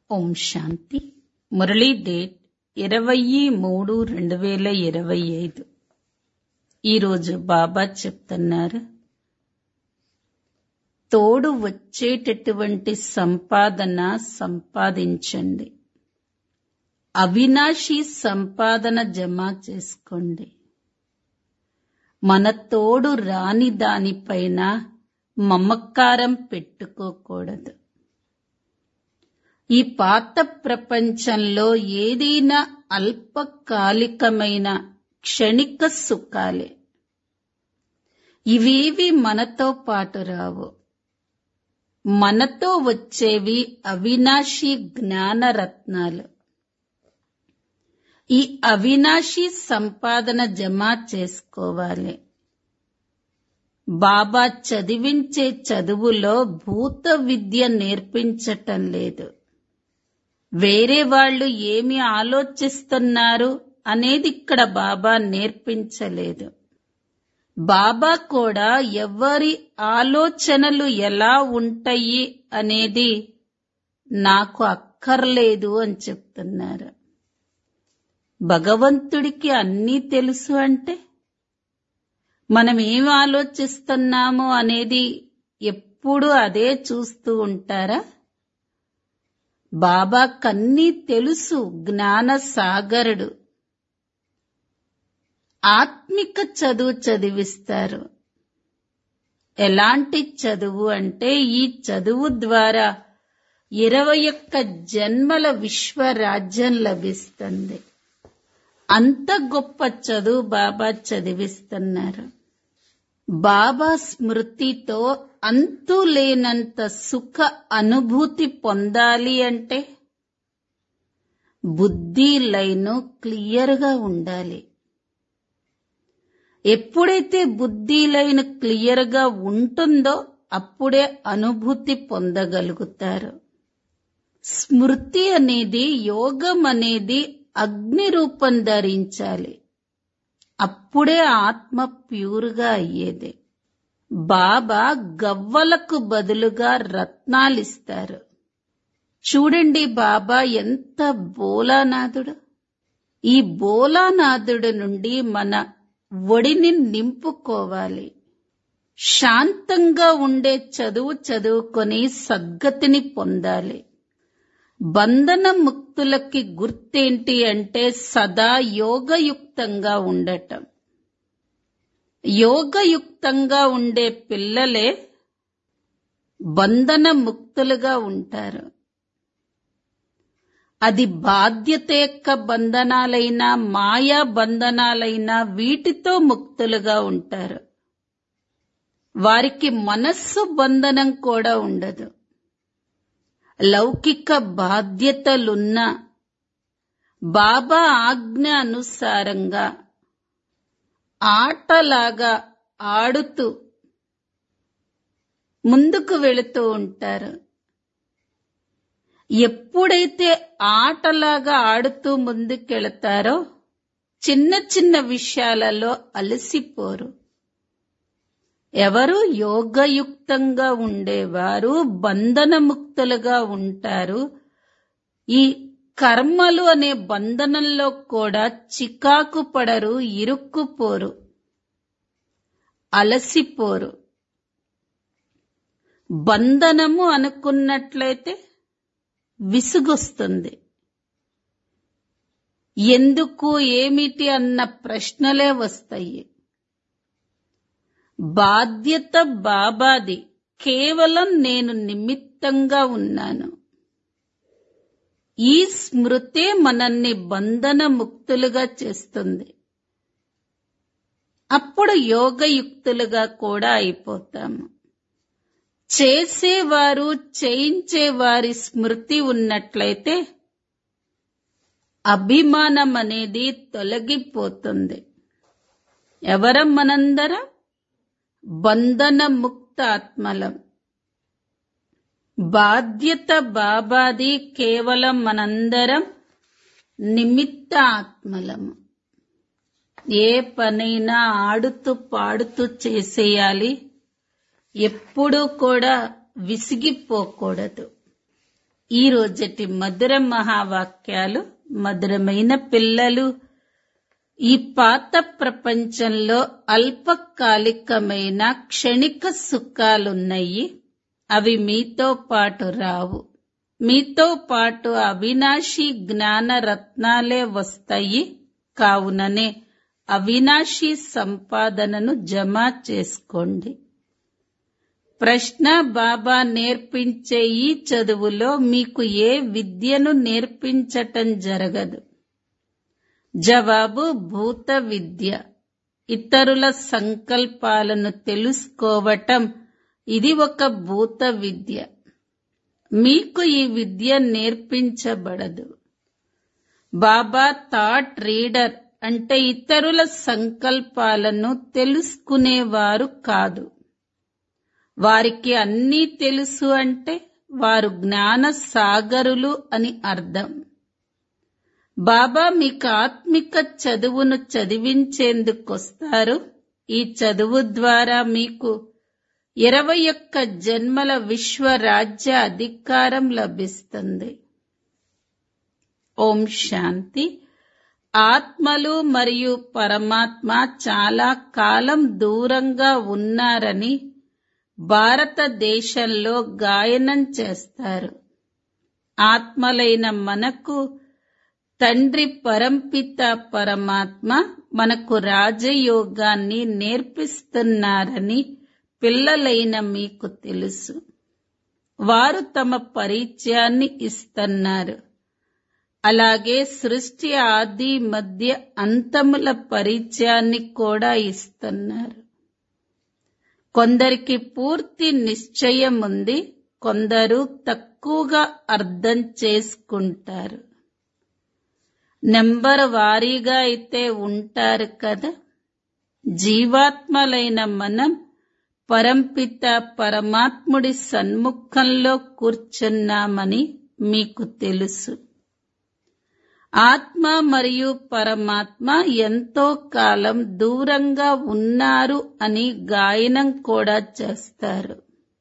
ఓం శాంతి Murali date ఇరవై మూడు రెండు వేల ఇరవై ఐదు ఈరోజు బాబా చెప్తున్నారు తోడు వచ్చేటటువంటి సంపాదన సంపాదించండి అవినాశి సంపాదన జమ చేసుకోండి మన తోడు రాని దానిపైన మమకారం పెట్టుకోకూడదు ఈ పాత ప్రపంచంలో ఏదైనా అల్పకాలికమైన క్షణిక సుఖాలే ఇవేవి మనతో పాటు రావు మనతో వచ్చేవి అవినాశి జ్ఞానరత్నాలు ఈ అవినాశి సంపాదన జమ చేసుకోవాలి బాబా చదివించే చదువులో భూత విద్య నేర్పించటం లేదు వేరే వాళ్ళు ఏమి ఆలోచిస్తున్నారు అనేది ఇక్కడ బాబా నేర్పించలేదు బాబా కూడా ఎవరి ఆలోచనలు ఎలా ఉంటాయి అనేది నాకు అక్కర్లేదు అని చెప్తున్నారు భగవంతుడికి అన్నీ తెలుసు అంటే మనం ఏం ఆలోచిస్తున్నాము అనేది ఎప్పుడు అదే చూస్తూ ఉంటారా బాబా కన్నీ తెలుసు జ్ఞాన సాగరుడు ఆత్మిక చదువు చదివిస్తారు ఎలాంటి చదువు అంటే ఈ చదువు ద్వారా ఇరవై ఒక్క జన్మల విశ్వరాజ్యం లభిస్తుంది అంత గొప్ప చదువు బాబా చదివిస్తున్నారు బాబా స్మృతితో అంతు లేనంత సుఖ అనుభూతి పొందాలి అంటే బుద్ధి లైను క్లియర్గా ఉండాలి ఎప్పుడైతే బుద్ధి లైన్ క్లియర్గా ఉంటుందో అప్పుడే అనుభూతి పొందగలుగుతారు స్మృతి అనేది యోగం అనేది అగ్ని రూపం ధరించాలి అప్పుడే ఆత్మ ప్యూర్గా అయ్యేది బాబా గవ్వలకు బదులుగా రత్నాలిస్తారు చూడండి బాబా ఎంత బోలానాథుడు ఈ బోలానాథుడు నుండి మన ఒడిని నింపుకోవాలి శాంతంగా ఉండే చదువు చదువుకొని సద్గతిని పొందాలి బంధన ముక్తులకి గుర్తేంటి అంటే సదా యోగయుక్తంగా ఉండటం యోగయుక్తంగా ఉండే పిల్లలే బంధన ముక్తులుగా ఉంటారు అది బాధ్యత యొక్క బంధనాలైనా మాయా బంధనాలైనా వీటితో ముక్తులుగా ఉంటారు వారికి మనస్సు బంధనం కూడా ఉండదు లౌకిక బాధ్యతలున్న బాబా ఆజ్ఞ అనుసారంగా ఆటలాగా ఆడుతూ ముందుకు వెళుతూ ఉంటారు ఎప్పుడైతే ఆటలాగా ఆడుతూ ముందుకెళతారో చిన్న చిన్న విషయాలలో అలసిపోరు ఎవరు యోగయుక్తంగా ఉండేవారు బంధనముక్తులుగా ఉంటారు ఈ కర్మలు అనే బంధనంలో కూడా చికాకు పడరు ఇరుక్కుపోరు అలసిపోరు బంధనము అనుకున్నట్లయితే విసుగొస్తుంది ఎందుకు ఏమిటి అన్న ప్రశ్నలే వస్తాయి బాధ్యత బాబాది కేవలం నేను నిమిత్తంగా ఉన్నాను ఈ స్మృతే మనల్ని బంధన ముక్తులుగా చేస్తుంది అప్పుడు యోగయుక్తులుగా కూడా అయిపోతాము చేసేవారు చేయించేవారి స్మృతి ఉన్నట్లయితే అభిమానం అనేది తొలగిపోతుంది ఎవరం మనందరం బంధన ముక్త ఆత్మలం బాధ్యత బాబాది కేవలం మనందరం నిమిత్త ఆత్మలము ఏ పనైనా ఆడుతూ పాడుతూ చేసేయాలి ఎప్పుడూ కూడా విసిగిపోకూడదు ఈ రోజటి మధుర మహావాక్యాలు మధురమైన పిల్లలు ఈ పాత ప్రపంచంలో అల్పకాలికమైన క్షణిక సుఖాలున్నాయి అవి మీతో పాటు రావు మీతో పాటు అవినాశి జ్ఞాన రత్నాలే వస్తాయి కావుననే అవినాశి సంపాదనను జమ చేసుకోండి ప్రశ్న బాబా నేర్పించే ఈ చదువులో మీకు ఏ విద్యను నేర్పించటం జరగదు జవాబు భూత విద్య ఇతరుల సంకల్పాలను తెలుసుకోవటం ఇది ఒక భూత విద్య మీకు ఈ విద్య నేర్పించబడదు బాబా థాట్ రీడర్ అంటే ఇతరుల సంకల్పాలను తెలుసుకునేవారు కాదు వారికి అన్నీ తెలుసు అంటే వారు జ్ఞాన సాగరులు అని అర్థం బాబా మీకు ఆత్మిక చదువును చదివించేందుకొస్తారు ఈ చదువు ద్వారా మీకు ఇరవై ఒక్క జన్మల విశ్వరాజ్య అధికారం లభిస్తుంది ఓం శాంతి ఆత్మలు మరియు పరమాత్మ చాలా కాలం దూరంగా ఉన్నారని భారతదేశంలో గాయనం చేస్తారు ఆత్మలైన మనకు తండ్రి పరంపిత పరమాత్మ మనకు రాజయోగాన్ని నేర్పిస్తున్నారని పిల్లలైన మీకు తెలుసు వారు తమ పరిచయాన్ని ఇస్తున్నారు అలాగే సృష్టి ఆది మధ్య అంతముల పరిచయాన్ని కూడా ఇస్తున్నారు కొందరికి పూర్తి నిశ్చయం ఉంది కొందరు తక్కువగా అర్థం చేసుకుంటారు నెంబర్ వారీగా అయితే ఉంటారు కదా జీవాత్మలైన మనం పరంపిత పరమాత్ముడి సన్ముఖంలో కూర్చున్నామని మీకు తెలుసు ఆత్మ మరియు పరమాత్మ ఎంతో కాలం దూరంగా ఉన్నారు అని గాయనం కూడా చేస్తారు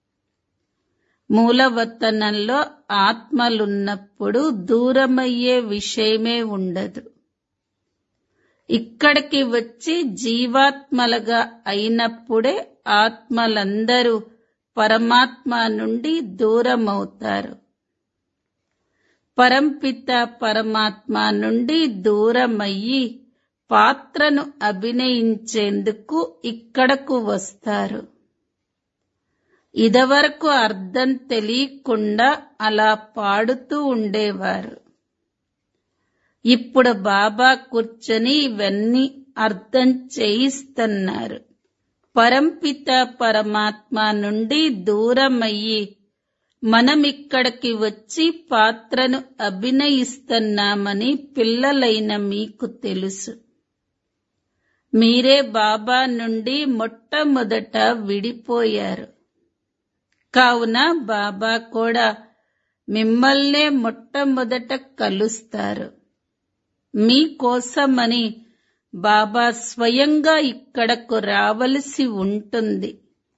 మూలవతనంలో ఆత్మలున్నప్పుడు దూరమయ్యే విషయమే ఉండదు ఇక్కడికి వచ్చి జీవాత్మలుగా అయినప్పుడే ఆత్మలందరూ పరమాత్మ నుండి దూరమవుతారు పరంపిత పరమాత్మ నుండి దూరమయ్యి పాత్రను అభినయించేందుకు ఇక్కడకు వస్తారు ఇదివరకు అర్థం తెలియకుండా అలా పాడుతూ ఉండేవారు ఇప్పుడు బాబా కూర్చొని ఇవన్నీ అర్థం చేయిస్తున్నారు పరంపిత పరమాత్మ నుండి దూరమయ్యి మనం ఇక్కడికి వచ్చి పాత్రను అభినయిస్తున్నామని పిల్లలైన మీకు తెలుసు మీరే బాబా నుండి మొట్టమొదట విడిపోయారు కావున బాబా కూడా మిమ్మల్నే మొట్టమొదట కలుస్తారు మీకోసమని బాబా స్వయంగా ఇక్కడకు రావలసి ఉంటుంది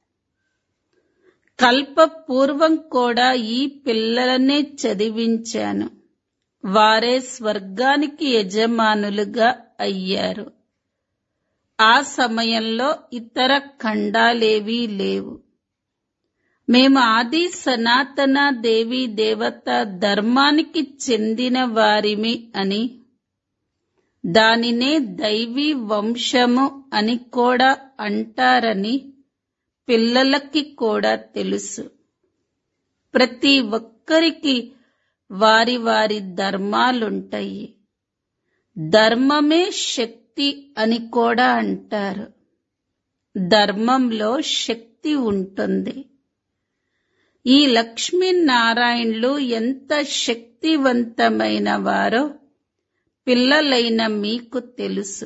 కల్ప పూర్వం కూడా ఈ పిల్లలనే చదివించాను వారే స్వర్గానికి యజమానులుగా అయ్యారు ఆ సమయంలో ఇతర ఖండాలేవీ లేవు మేము ఆది సనాతన దేవి దేవత ధర్మానికి చెందిన వారిమి అని దానినే దైవీ వంశము అని కూడా అంటారని పిల్లలకి కూడా తెలుసు ప్రతి ఒక్కరికి వారి వారి ధర్మాలుంటాయి ధర్మమే శక్తి అని కూడా అంటారు ధర్మంలో శక్తి ఉంటుంది ఈ లక్ష్మీనారాయణులు ఎంత శక్తివంతమైన వారో పిల్లలైన మీకు తెలుసు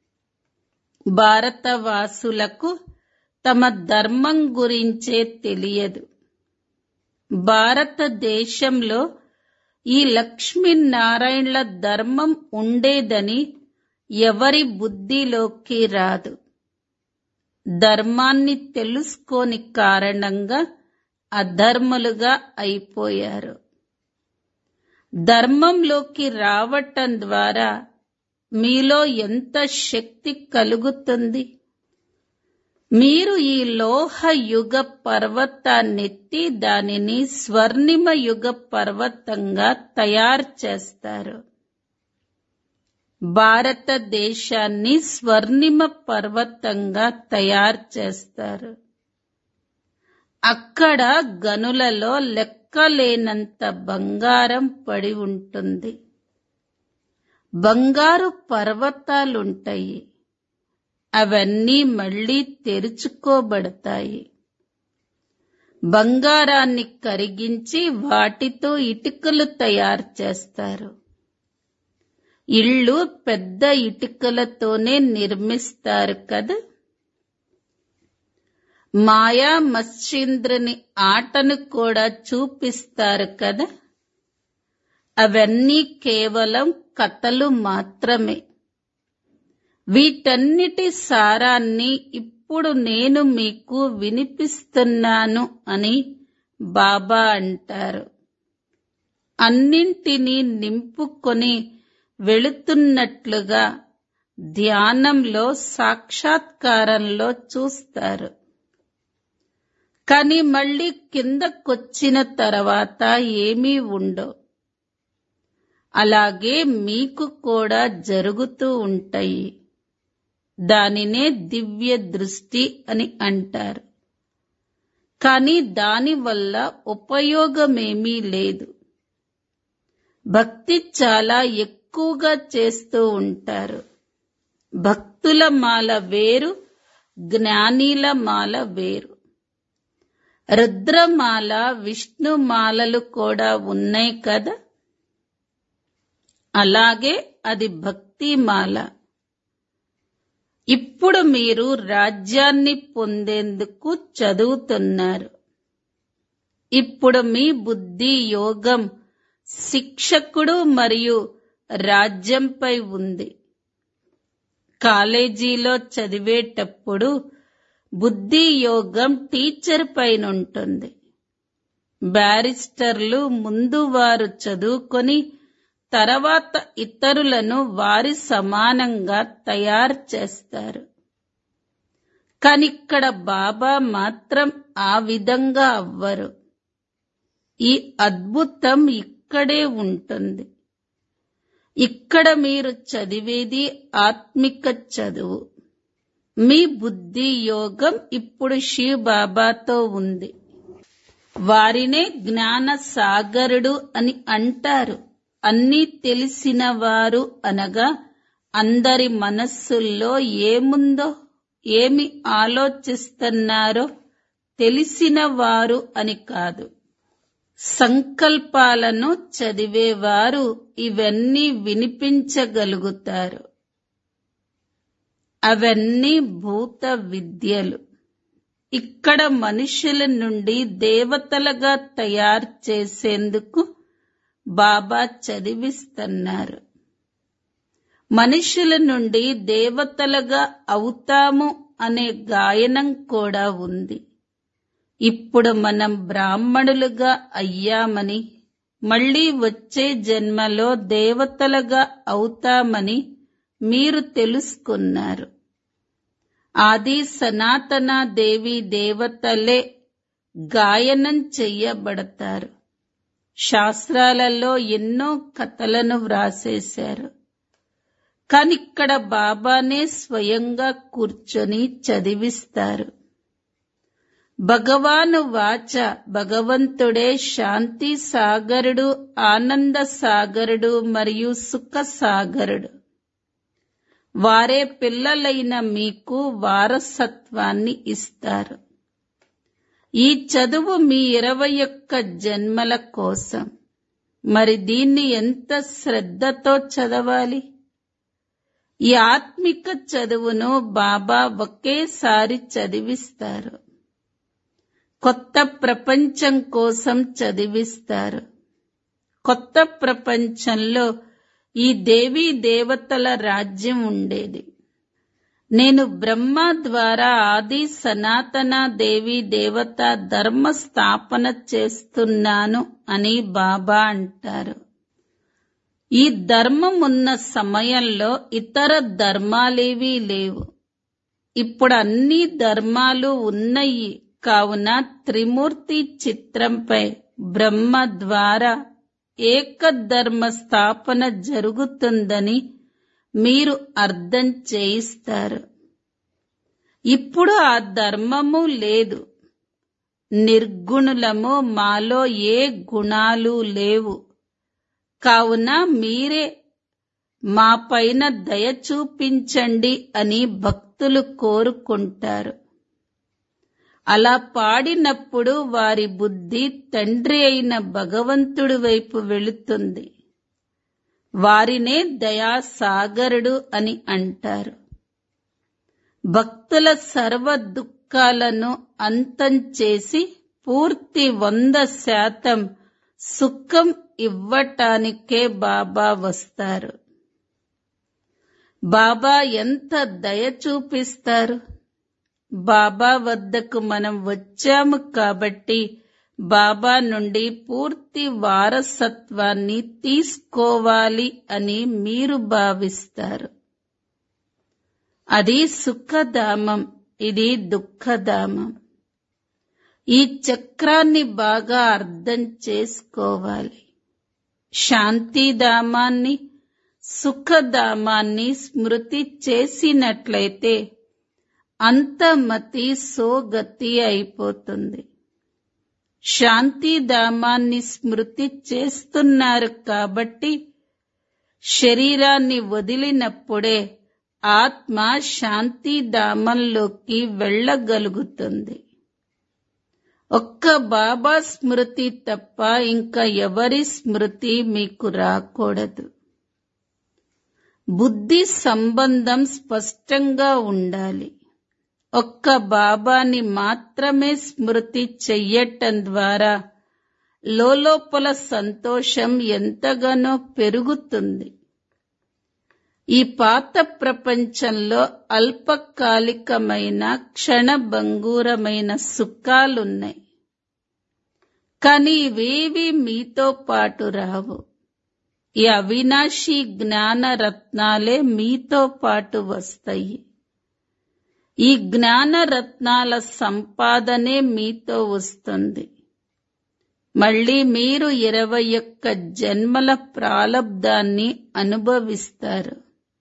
భారతవాసులకు తమ ధర్మం గురించే తెలియదు భారతదేశంలో ఈ లక్ష్మీనారాయణుల ధర్మం ఉండేదని ఎవరి బుద్ధిలోకి రాదు ధర్మాన్ని తెలుసుకోని కారణంగా అధర్ములుగా అయిపోయారు ధర్మంలోకి రావటం ద్వారా మీలో ఎంత శక్తి కలుగుతుంది మీరు ఈ లోహ యుగ పర్వతాన్నెత్తి దానిని స్వర్ణిమ యుగ పర్వతంగా తయారు చేస్తారు భారతదేశాన్ని స్వర్ణిమ పర్వతంగా తయారు చేస్తారు అక్కడ గనులలో లెక్కలేనంత బంగారం పడి ఉంటుంది బంగారు పర్వతాలుంటాయి అవన్నీ మళ్ళీ తెరుచుకోబడతాయి బంగారాన్ని కరిగించి వాటితో ఇటుకలు తయారు చేస్తారు ఇళ్ళు పెద్ద ఇటుకలతోనే నిర్మిస్తారు కదా మాయా మత్స్యంద్రుని ఆటను కూడా చూపిస్తారు కదా అవన్నీ కేవలం కథలు మాత్రమే వీటన్నిటి సారాన్ని ఇప్పుడు నేను మీకు వినిపిస్తున్నాను అని బాబా అంటారు అన్నింటినీ నింపుకొని వెళుతున్నట్లుగా ధ్యానంలో సాక్షాత్కారంలో చూస్తారు కానీ మళ్ళీ కిందకొచ్చిన తర్వాత ఏమీ ఉండవు అలాగే మీకు కూడా జరుగుతూ ఉంటాయి దానినే దివ్య దృష్టి అని అంటారు కానీ దానివల్ల ఉపయోగమేమీ లేదు భక్తి చాలా ఎక్కువగా చేస్తూ ఉంటారు భక్తుల మాల వేరు జ్ఞానీల మాల వేరు రుద్రమాల విష్ణుమాలలు కూడా ఉన్నాయి కదా అలాగే అది భక్తి మాల ఇప్పుడు మీరు రాజ్యాన్ని పొందేందుకు చదువుతున్నారు ఇప్పుడు మీ బుద్ధి యోగం శిక్షకుడు మరియు రాజ్యంపై ఉంది కాలేజీలో చదివేటప్పుడు బుద్ధి యోగం టీచర్ పైన ఉంటుంది బ్యారిస్టర్లు ముందు వారు చదువుకొని తర్వాత ఇతరులను వారి సమానంగా తయారు చేస్తారు కానిక్కడ బాబా మాత్రం ఆ విధంగా అవ్వరు ఈ అద్భుతం ఇక్కడే ఉంటుంది ఇక్కడ మీరు చదివేది ఆత్మిక చదువు మీ బుద్ధి యోగం ఇప్పుడు శివ్ బాబాతో ఉంది వారినే జ్ఞాన సాగరుడు అని అంటారు అన్నీ తెలిసిన వారు అనగా అందరి మనస్సుల్లో ఏముందో ఏమి ఆలోచిస్తున్నారో తెలిసిన వారు అని కాదు సంకల్పాలను చదివేవారు ఇవన్నీ వినిపించగలుగుతారు అవన్నీ భూత విద్యలు ఇక్కడ మనుషుల నుండి దేవతలుగా తయారు చేసేందుకు బాబా చదివిస్తున్నారు మనుషుల నుండి దేవతలుగా అవుతాము అనే గాయనం కూడా ఉంది ఇప్పుడు మనం బ్రాహ్మణులుగా అయ్యామని మళ్ళీ వచ్చే జన్మలో దేవతలుగా అవుతామని మీరు తెలుసుకున్నారు ఆది సనాతన దేవి దేవతలే గాయనం చెయ్యబడతారు శాస్త్రాలలో ఎన్నో కథలను వ్రాసేశారు కాని ఇక్కడ బాబానే స్వయంగా కూర్చొని చదివిస్తారు భగవాను వాచ భగవంతుడే శాంతి సాగరుడు ఆనంద సాగరుడు మరియు సుఖ సాగరుడు వారే పిల్లలైన మీకు వారసత్వాన్ని ఇస్తారు ఈ చదువు మీ ఇరవై ఒక్క జన్మల కోసం మరి దీన్ని ఎంత శ్రద్ధతో చదవాలి ఈ ఆత్మిక చదువును బాబా ఒకేసారి చదివిస్తారు కొత్త ప్రపంచం కోసం చదివిస్తారు కొత్త ప్రపంచంలో ఈ దేవీ దేవతల రాజ్యం ఉండేది నేను బ్రహ్మ ద్వారా ఆది సనాతన దేవి దేవత ధర్మ స్థాపన చేస్తున్నాను అని బాబా అంటారు ఈ ధర్మం ఉన్న సమయంలో ఇతర ధర్మాలేవీ లేవు ఇప్పుడు అన్ని ధర్మాలు ఉన్నాయి కావున త్రిమూర్తి చిత్రంపై బ్రహ్మ ద్వారా ఏకధర్మ స్థాపన జరుగుతుందని మీరు అర్థం చేయిస్తారు ఇప్పుడు ఆ ధర్మము లేదు నిర్గుణులము మాలో ఏ గుణాలు లేవు కావున మీరే మా పైన దయ చూపించండి అని భక్తులు కోరుకుంటారు అలా పాడినప్పుడు వారి బుద్ధి తండ్రి అయిన భగవంతుడి వైపు వెళుతుంది వారినే దయాసాగరుడు అని అంటారు భక్తుల సర్వ దుఃఖాలను అంతం చేసి పూర్తి వంద శాతం సుఖం ఇవ్వటానికే బాబా వస్తారు బాబా ఎంత దయ చూపిస్తారు బాబా వద్దకు మనం వచ్చాము కాబట్టి బాబా నుండి పూర్తి వారసత్వాన్ని తీసుకోవాలి అని మీరు భావిస్తారు అది సుఖధామం ఇది దుఃఖధామం ఈ చక్రాన్ని బాగా అర్థం చేసుకోవాలి శాంతిధామాన్ని సుఖధామాన్ని స్మృతి చేసినట్లయితే అంతమతి సోగతి అయిపోతుంది శాంతిధామాన్ని స్మృతి చేస్తున్నారు కాబట్టి శరీరాన్ని వదిలినప్పుడే ఆత్మ శాంతిధామంలోకి వెళ్ళగలుగుతుంది ఒక్క బాబా స్మృతి తప్ప ఇంకా ఎవరి స్మృతి మీకు రాకూడదు బుద్ధి సంబంధం స్పష్టంగా ఉండాలి ఒక్క బాబాని మాత్రమే స్మృతి చెయ్యటం ద్వారా లోపల సంతోషం ఎంతగానో పెరుగుతుంది ఈ పాత ప్రపంచంలో అల్పకాలికమైన క్షణభంగూరమైన సుఖాలున్నాయి కానీ ఇవేవి మీతో పాటు రావు ఈ అవినాశి జ్ఞాన రత్నాలే మీతో పాటు వస్తాయి ఈ జ్ఞాన రత్నాల సంపాదనే మీతో వస్తుంది మళ్ళీ మీరు ఇరవై ఒక్క జన్మల ప్రాలబ్ధాన్ని అనుభవిస్తారు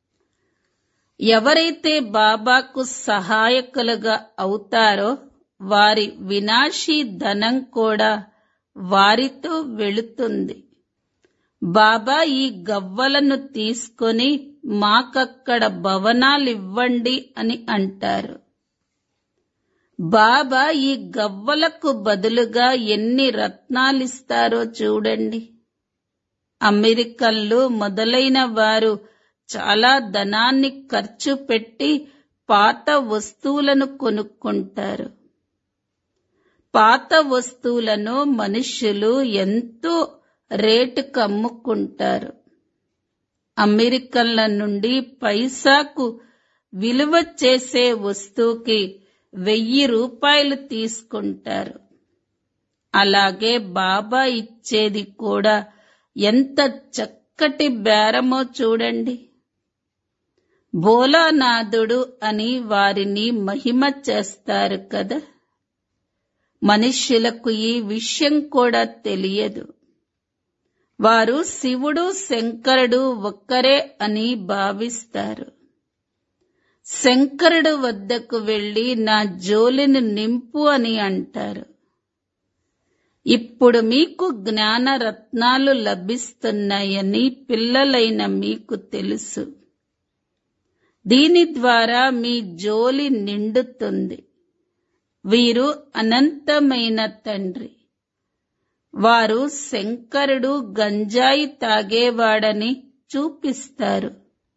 ఎవరైతే బాబాకు సహాయకులుగా అవుతారో వారి వినాశీ ధనం కూడా వారితో వెళుతుంది బాబా ఈ గవ్వలను తీసుకొని మాకక్కడ భవనాలివ్వండి అని అంటారు బాబా ఈ గవ్వలకు బదులుగా ఎన్ని రత్నాలిస్తారో చూడండి అమెరికన్లు మొదలైన వారు చాలా ధనాన్ని ఖర్చు పెట్టి పాత వస్తువులను కొనుక్కుంటారు పాత వస్తువులను మనుష్యులు ఎంతో రేటుకు అమ్ముకుంటారు అమెరికన్ల నుండి పైసాకు విలువ చేసే వస్తువుకి వెయ్యి రూపాయలు తీసుకుంటారు అలాగే బాబా ఇచ్చేది కూడా ఎంత చక్కటి బేరమో చూడండి భోలానాథుడు అని వారిని మహిమ చేస్తారు కదా మనుష్యులకు ఈ విషయం కూడా తెలియదు వారు శివుడు శంకరుడు ఒక్కరే అని భావిస్తారు శంకరుడు వద్దకు వెళ్లి నా జోలిని నింపు అని అంటారు ఇప్పుడు మీకు జ్ఞాన రత్నాలు లభిస్తున్నాయని పిల్లలైన మీకు తెలుసు దీని ద్వారా మీ జోలి నిండుతుంది వీరు అనంతమైన తండ్రి వారు శంకరుడు గంజాయి తాగేవాడని చూపిస్తారు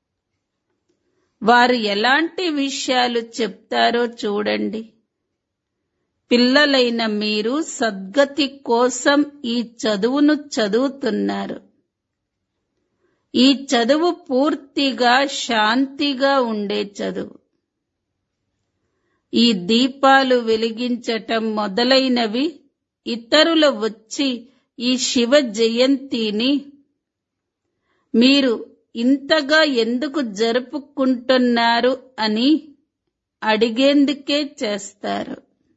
వారు ఎలాంటి విషయాలు చెప్తారో చూడండి పిల్లలైన మీరు సద్గతి కోసం ఈ చదువును చదువుతున్నారు ఈ చదువు పూర్తిగా శాంతిగా ఉండే చదువు ఈ దీపాలు వెలిగించటం మొదలైనవి ఇతరులు వచ్చి ఈ శివ జయంతిని మీరు ఇంతగా ఎందుకు జరుపుకుంటున్నారు అని అడిగేందుకే చేస్తారు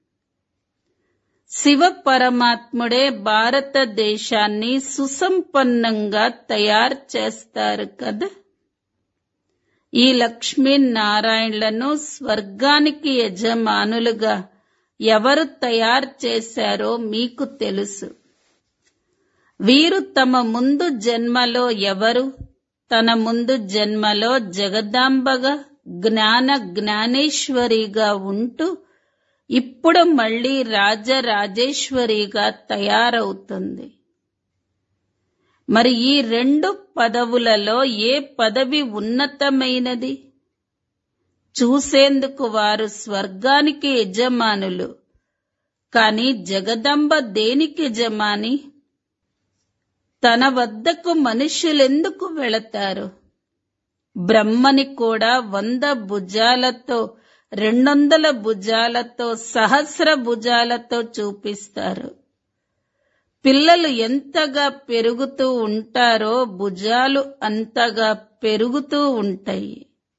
శివ పరమాత్ముడే భారతదేశాన్ని సుసంపన్నంగా తయారు చేస్తారు కదా ఈ లక్ష్మీనారాయణలను స్వర్గానికి యజమానులుగా ఎవరు తయారు చేశారో మీకు తెలుసు వీరు తమ ముందు జన్మలో ఎవరు తన ముందు జన్మలో జగదాంబగా జ్ఞాన జ్ఞానేశ్వరిగా ఉంటూ ఇప్పుడు మళ్ళీ రాజరాజేశ్వరిగా తయారవుతుంది మరి ఈ రెండు పదవులలో ఏ పదవి ఉన్నతమైనది చూసేందుకు వారు స్వర్గానికి యజమానులు కాని జగదంబ దేనికి యజమాని తన వద్దకు మనుష్యులెందుకు వెళతారు బ్రహ్మని కూడా వంద భుజాలతో రెండొందల భుజాలతో సహస్ర భుజాలతో చూపిస్తారు పిల్లలు ఎంతగా పెరుగుతూ ఉంటారో భుజాలు అంతగా పెరుగుతూ ఉంటాయి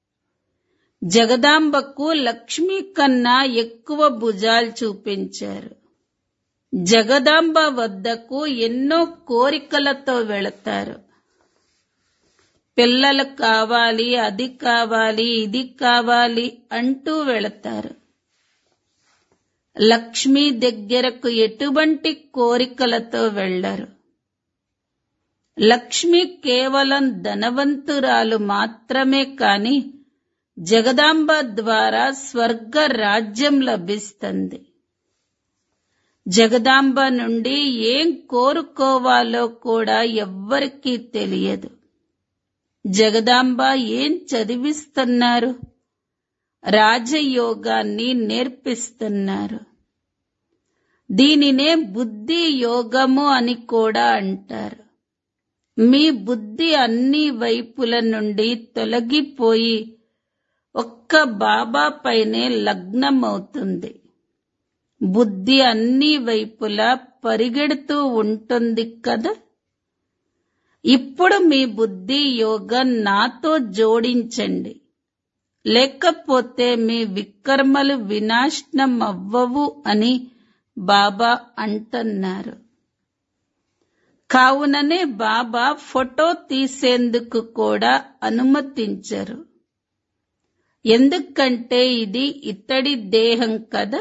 జగదాంబకు లక్ష్మి కన్నా ఎక్కువ భుజాలు చూపించారు జగదాంబ వద్దకు ఎన్నో కోరికలతో వెళతారు పిల్లలు కావాలి అది కావాలి ఇది కావాలి అంటూ వెళతారు లక్ష్మి దగ్గరకు ఎటువంటి కోరికలతో వెళ్లరు లక్ష్మి కేవలం ధనవంతురాలు మాత్రమే కాని జగదాంబ ద్వారా స్వర్గ రాజ్యం లభిస్తుంది జగదాంబ నుండి ఏం కోరుకోవాలో కూడా ఎవ్వరికీ తెలియదు జగదాంబ ఏం చదివిస్తున్నారు రాజయోగాన్ని నేర్పిస్తున్నారు దీనినే బుద్ధి యోగము అని కూడా అంటారు మీ బుద్ధి అన్ని వైపుల నుండి తొలగిపోయి ఒక్క బాబా పైనే లగ్నమవుతుంది బుద్ధి అన్ని వైపులా పరిగెడుతూ ఉంటుంది కదా ఇప్పుడు మీ బుద్ధి యోగం నాతో జోడించండి లేకపోతే మీ వికర్మలు వినాశనం అవ్వవు అని బాబా అంటున్నారు కావుననే బాబా ఫోటో తీసేందుకు కూడా అనుమతించరు ఎందుకంటే ఇది ఇతడి దేహం కదా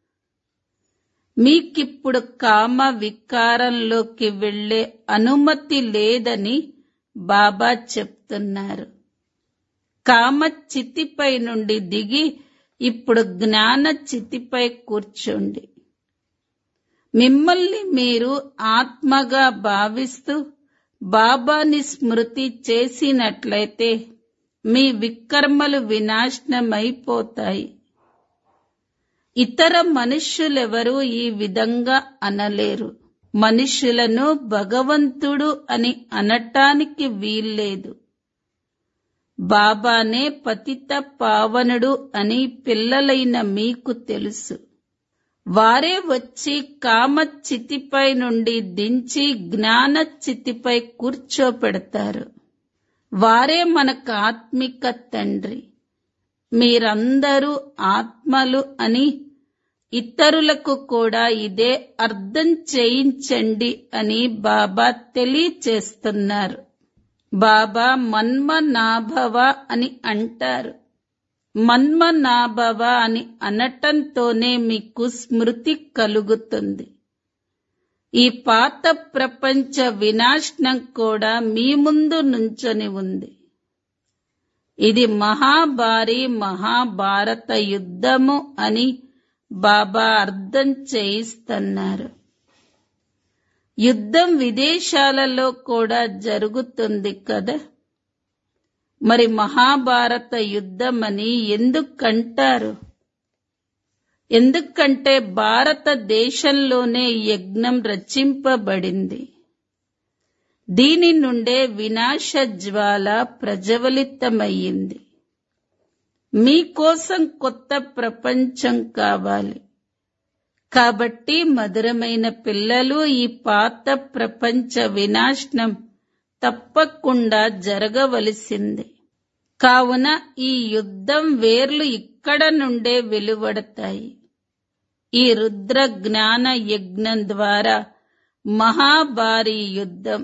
మీకిప్పుడు కామ వికారంలోకి వెళ్లే అనుమతి లేదని బాబా చెప్తున్నారు కామ చితిపై నుండి దిగి ఇప్పుడు జ్ఞాన చితిపై కూర్చోండి మిమ్మల్ని మీరు ఆత్మగా భావిస్తూ బాబాని స్మృతి చేసినట్లయితే మీ వికర్మలు వినాశనమైపోతాయి ఇతర మనుష్యులెవరూ ఈ విధంగా అనలేరు మనుష్యులను భగవంతుడు అని అనటానికి వీల్లేదు బాబానే పతిత పావనుడు అని పిల్లలైన మీకు తెలుసు వారే వచ్చి కామ చితిపై నుండి దించి జ్ఞాన చితిపై కూర్చోపెడతారు వారే మనకు ఆత్మిక తండ్రి మీరందరూ ఆత్మలు అని ఇతరులకు కూడా ఇదే అర్థం చేయించండి అని బాబా తెలియచేస్తున్నారు బాబా మన్మనాభవ అని అంటారు మన్మనాభవ అని అనటంతోనే మీకు స్మృతి కలుగుతుంది ఈ పాత ప్రపంచ వినాశనం కూడా మీ ముందు నుంచొని ఉంది ఇది మహాభారీ మహాభారత యుద్ధము అని బాబా అర్థం చేయిస్తున్నారు యుద్ధం విదేశాలలో కూడా జరుగుతుంది కదా మరి మహాభారత యుద్ధమని ఎందుకంటారు ఎందుకంటే భారతదేశంలోనే యజ్ఞం రచింపబడింది దీని నుండే వినాశ జ్వాల ప్రజ్వలితమయ్యింది మీకోసం కొత్త ప్రపంచం కావాలి కాబట్టి మధురమైన పిల్లలు ఈ పాత ప్రపంచ వినాశనం తప్పకుండా జరగవలసిందే కావున ఈ యుద్ధం వేర్లు ఇక్కడ నుండే వెలువడతాయి ఈ రుద్ర జ్ఞాన యజ్ఞం ద్వారా మహాభారీ యుద్ధం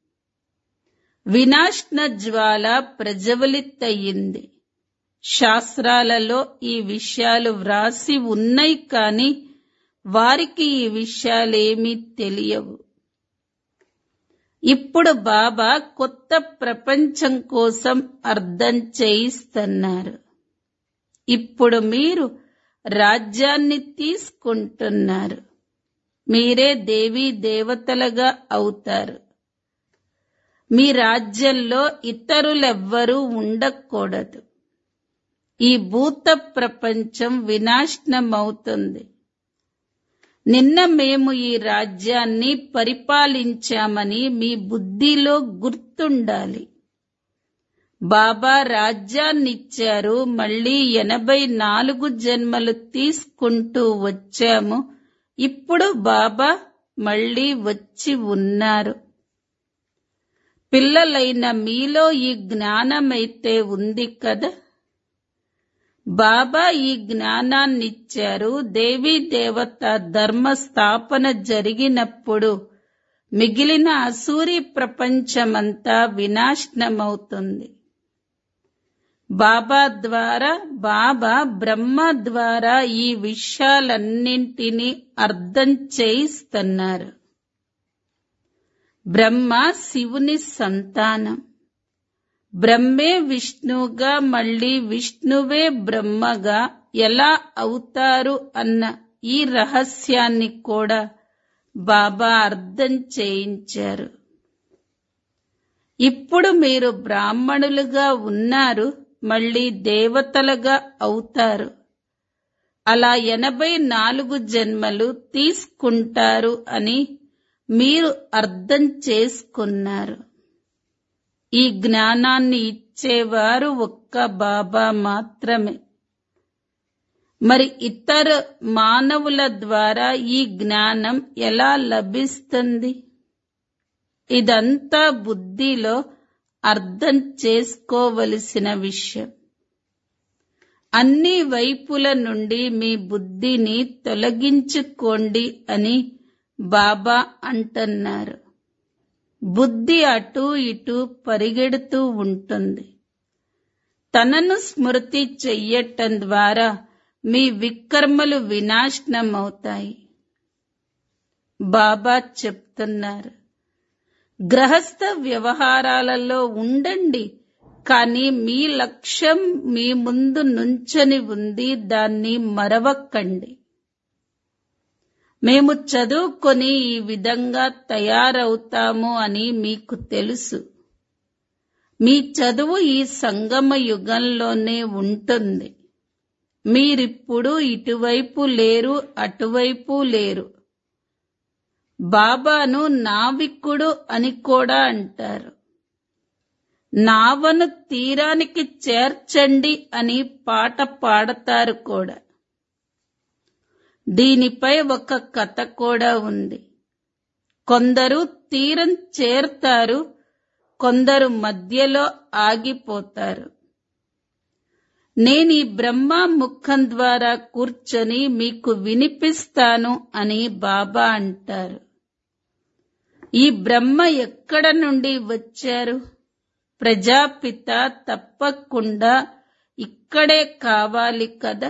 వినాశన జ్వాల ప్రజ్వలితయింది శాస్త్రాలలో ఈ విషయాలు వ్రాసి ఉన్నాయి కాని వారికి ఈ విషయాలేమీ తెలియవు ఇప్పుడు బాబా కొత్త ప్రపంచం కోసం అర్థం చేయిస్తున్నారు ఇప్పుడు మీరు రాజ్యాన్ని తీసుకుంటున్నారు మీరే దేవీ దేవతలుగా అవుతారు మీ రాజ్యంలో ఇతరులెవ్వరూ ఉండకూడదు ఈ భూత ప్రపంచం వినాశనమవుతుంది నిన్న మేము ఈ రాజ్యాన్ని పరిపాలించామని మీ బుద్ధిలో గుర్తుండాలి బాబా రాజ్యాన్నిచ్చారు మళ్ళీ ఎనభై నాలుగు జన్మలు తీసుకుంటూ వచ్చాము ఇప్పుడు బాబా మళ్ళీ వచ్చి ఉన్నారు పిల్లలైన మీలో ఈ జ్ఞానమైతే ఉంది కదా బాబా ఈ జ్ఞానాన్నిచ్చారు దేవీ దేవత ధర్మ స్థాపన జరిగినప్పుడు మిగిలిన అసూరి ప్రపంచమంతా వినాశనమవుతుంది బాబా ద్వారా బాబా బ్రహ్మ ద్వారా ఈ విషయాలన్నింటినీ అర్థం చేయిస్తున్నారు బ్రహ్మ శివుని సంతానం బ్రహ్మే విష్ణువుగా మళ్ళీ విష్ణువే బ్రహ్మగా ఎలా అవుతారు అన్న ఈ రహస్యాన్ని కూడా బాబా అర్థం చేయించారు ఇప్పుడు మీరు బ్రాహ్మణులుగా ఉన్నారు మళ్ళీ దేవతలుగా అవుతారు అలా ఎనభై నాలుగు జన్మలు తీసుకుంటారు అని మీరు అర్థం చేసుకున్నారు ఈ జ్ఞానాన్ని ఇచ్చేవారు ఒక్క బాబా మాత్రమే మరి ఇతర మానవుల ద్వారా ఈ జ్ఞానం ఎలా లభిస్తుంది ఇదంతా బుద్ధిలో అర్థం చేసుకోవలసిన విషయం అన్ని వైపుల నుండి మీ బుద్ధిని తొలగించుకోండి అని బాబా అంటున్నారు బుద్ధి అటు ఇటు పరిగెడుతూ ఉంటుంది తనను స్మృతి చెయ్యటం ద్వారా మీ వికర్మలు వినాశనమవుతాయి బాబా చెప్తున్నారు గ్రహస్థ వ్యవహారాలలో ఉండండి కానీ మీ లక్ష్యం మీ ముందు నుంచని ఉంది దాన్ని మరవకండి మేము చదువుకొని ఈ విధంగా తయారవుతాము అని మీకు తెలుసు మీ చదువు ఈ సంగమ యుగంలోనే ఉంటుంది మీరిప్పుడు ఇటువైపు లేరు అటువైపు లేరు బాబాను నావికుడు అని కూడా అంటారు నావను తీరానికి చేర్చండి అని పాట పాడతారు కూడా దీనిపై ఒక కథ కూడా ఉంది కొందరు తీరం చేరుతారు కొందరు మధ్యలో ఆగిపోతారు నేను ఈ బ్రహ్మ ముఖం ద్వారా కూర్చొని మీకు వినిపిస్తాను అని బాబా అంటారు ఈ బ్రహ్మ ఎక్కడ నుండి వచ్చారు ప్రజాపిత తప్పకుండా ఇక్కడే కావాలి కదా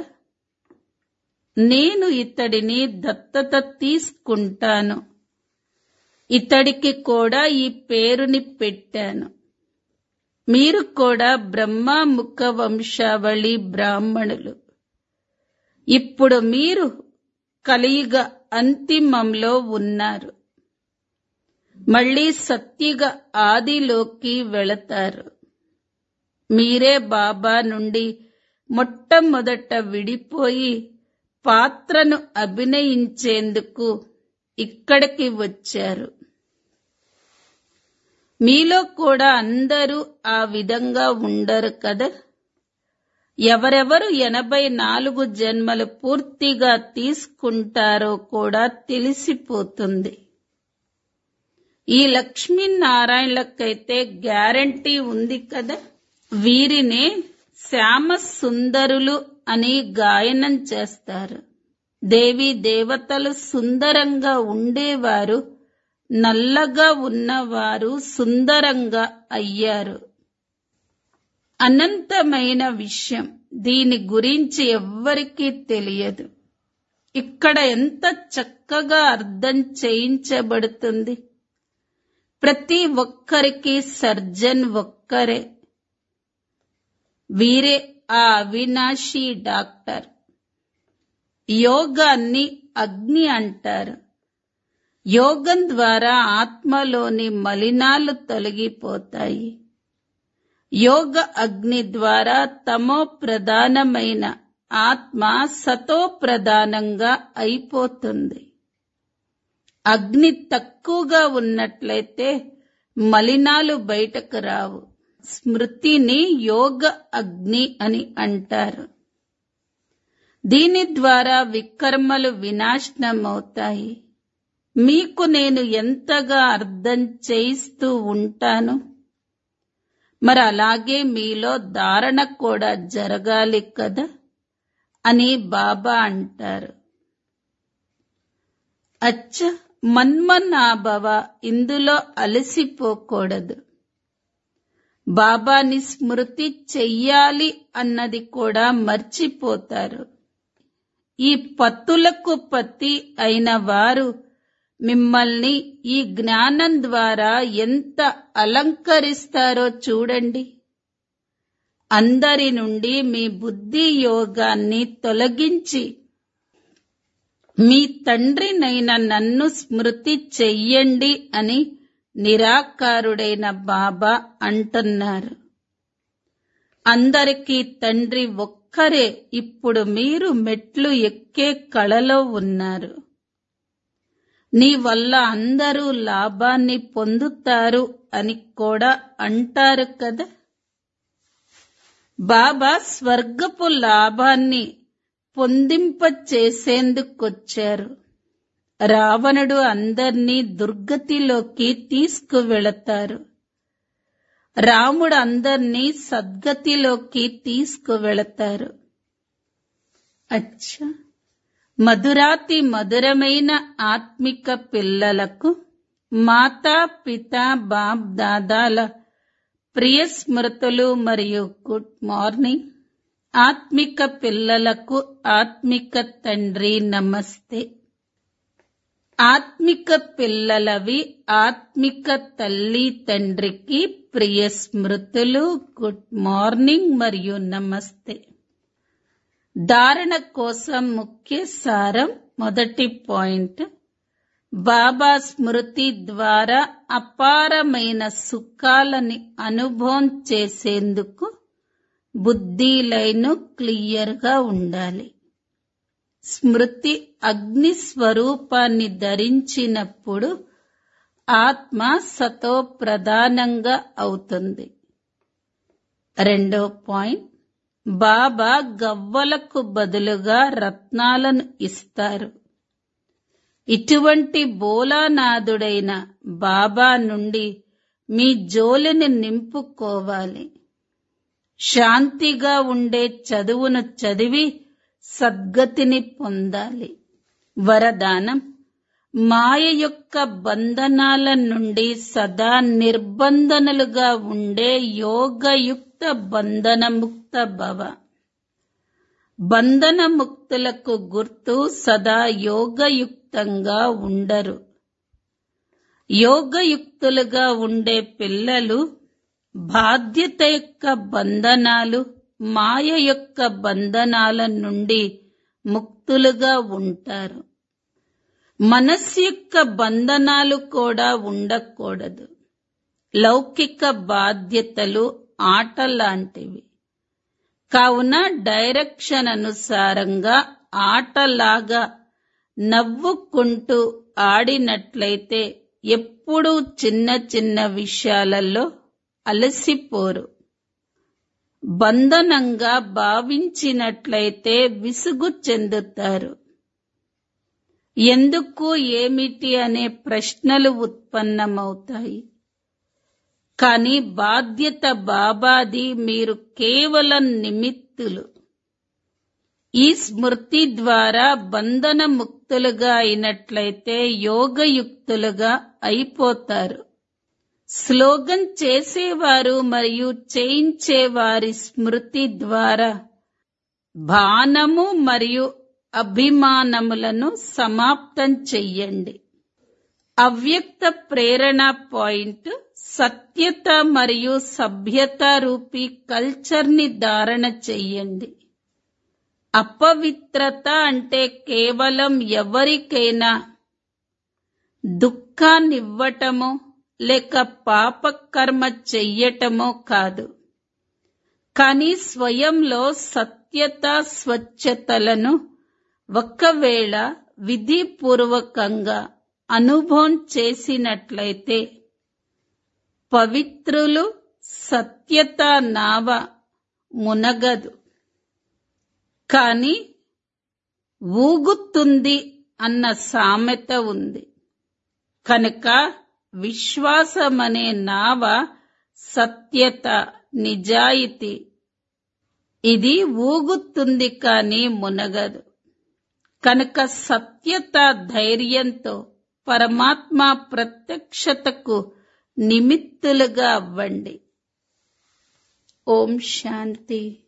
నేను ఇతడిని దత్తత తీసుకుంటాను ఇతడికి కూడా ఈ పేరుని పెట్టాను మీరు కూడా బ్రహ్మ ముఖ వంశావళి బ్రాహ్మణులు ఇప్పుడు మీరు కలియుగ అంతిమంలో ఉన్నారు మళ్ళీ సత్యుగ ఆదిలోకి వెళతారు మీరే బాబా నుండి మొట్టమొదట విడిపోయి పాత్రను అభినయించేందుకు ఇక్కడికి వచ్చారు మీలో కూడా అందరూ ఆ విధంగా ఉండరు కదా ఎవరెవరు ఎనభై నాలుగు జన్మలు పూర్తిగా తీసుకుంటారో కూడా తెలిసిపోతుంది ఈ లక్ష్మీనారాయణలకైతే గ్యారంటీ ఉంది కదా వీరినే శ్యామ సుందరులు అని గాయనం చేస్తారు దేవి దేవతలు సుందరంగా ఉండేవారు నల్లగా ఉన్నవారు సుందరంగా అయ్యారు అనంతమైన విషయం దీని గురించి ఎవ్వరికీ తెలియదు ఇక్కడ ఎంత చక్కగా అర్థం చేయించబడుతుంది ప్రతి ఒక్కరికి సర్జన్ ఒక్కరే వీరే ఆ అవినాశి డాక్టర్ యోగాన్ని అగ్ని అంటారు యోగం ద్వారా ఆత్మలోని మలినాలు తొలగిపోతాయి యోగ అగ్ని ద్వారా తమో ప్రధానమైన ఆత్మ సతో ప్రధానంగా అయిపోతుంది అగ్ని తక్కువగా ఉన్నట్లయితే మలినాలు బయటకు రావు స్మృతిని యోగ అగ్ని అని అంటారు దీని ద్వారా వికర్మలు వినాశనమవుతాయి మీకు నేను ఎంతగా అర్థం చేయిస్తూ ఉంటాను మరి అలాగే మీలో ధారణ కూడా జరగాలి కదా అని బాబా అంటారు అచ్చ మన్మనాభవ ఇందులో అలసిపోకూడదు బాబాని స్మృతి చెయ్యాలి అన్నది కూడా మర్చిపోతారు ఈ పత్తులకు పత్తి అయిన వారు మిమ్మల్ని ఈ జ్ఞానం ద్వారా ఎంత అలంకరిస్తారో చూడండి అందరి నుండి మీ బుద్ధి యోగాన్ని తొలగించి మీ తండ్రినైన నన్ను స్మృతి చెయ్యండి అని నిరాకారుడైన బాబా అంటున్నారు అందరికీ తండ్రి ఒక్కరే ఇప్పుడు మీరు మెట్లు ఎక్కే కళలో ఉన్నారు నీ వల్ల అందరూ లాభాన్ని పొందుతారు అని కూడా అంటారు కదా బాబా స్వర్గపు లాభాన్ని పొందింప చేసేందుకొచ్చారు రావణుడు అందర్నీ దుర్గతిలోకి తీసుకువెళతారు రాముడు అందర్నీ సద్గతిలోకి తీసుకువెళతారు అచ్చా మధురాతి మధురమైన ఆత్మిక పిల్లలకు మాతా పిత బాప్ దాదాల ప్రియ స్మృతులు మరియు గుడ్ మార్నింగ్ ఆత్మిక పిల్లలకు ఆత్మిక తండ్రి నమస్తే ఆత్మిక పిల్లలవి ఆత్మిక తల్లి తండ్రికి ప్రియ స్మృతులు గుడ్ మార్నింగ్ మరియు నమస్తే ధారణ కోసం ముఖ్య సారం మొదటి పాయింట్ బాబా స్మృతి ద్వారా అపారమైన సుఖాలని అనుభవం చేసేందుకు బుద్ధి లైను క్లియర్గా ఉండాలి స్మృతి అగ్ని స్వరూపాన్ని ధరించినప్పుడు ఆత్మ సతో ప్రధానంగా అవుతుంది రెండో పాయింట్ బాబా గవ్వలకు బదులుగా రత్నాలను ఇస్తారు ఇటువంటి బోలానాథుడైన బాబా నుండి మీ జోలిని నింపుకోవాలి శాంతిగా ఉండే చదువును చదివి సద్గతిని పొందాలి వరదానం మాయ యొక్క బంధనాల నుండి సదా నిర్బంధనలుగా ఉండే యోగయుక్త బంధనముక్త భవ బంధన ముక్తులకు గుర్తు సదా యోగయుక్తంగా ఉండరు యోగయుక్తులుగా ఉండే పిల్లలు బాధ్యత యొక్క బంధనాలు మాయ యొక్క బంధనాల నుండి ముక్తులుగా ఉంటారు మనస్సు యొక్క బంధనాలు కూడా ఉండకూడదు లౌకిక బాధ్యతలు ఆట లాంటివి కావున డైరెక్షన్ అనుసారంగా ఆటలాగా నవ్వుకుంటూ ఆడినట్లయితే ఎప్పుడూ చిన్న చిన్న విషయాలలో అలసిపోరు బంధనంగా భావించినట్లయితే విసుగు చెందుతారు ఎందుకు ఏమిటి అనే ప్రశ్నలు ఉత్పన్నమవుతాయి కానీ బాధ్యత బాబాది మీరు కేవలం నిమిత్తులు ఈ స్మృతి ద్వారా బంధన ముక్తులుగా అయినట్లయితే యోగయుక్తులుగా అయిపోతారు స్లోగన్ చేసేవారు మరియు చేయించేవారి స్మృతి ద్వారా బాణము మరియు అభిమానములను సమాప్తం చెయ్యండి అవ్యక్త ప్రేరణ పాయింట్ సత్యత మరియు సభ్యత రూపీ కల్చర్ ని ధారణ చెయ్యండి అపవిత్రత అంటే కేవలం ఎవరికైనా దుఃఖాన్నివ్వటమో లేక పాపకర్మ చెయ్యటమో కాదు కానీ స్వయంలో సత్యత స్వచ్ఛతలను ఒక్కవేళ విధిపూర్వకంగా అనుభవం చేసినట్లయితే పవిత్రులు సత్యత నావ మునగదు కాని ఊగుతుంది అన్న సామెత ఉంది కనుక విశ్వాసమనే నావ సత్యత నిజాయితీ ఇది ఊగుతుంది కాని మునగదు కనుక సత్యత ధైర్యంతో పరమాత్మ ప్రత్యక్షతకు నిమిత్తులుగా అవ్వండి ఓం శాంతి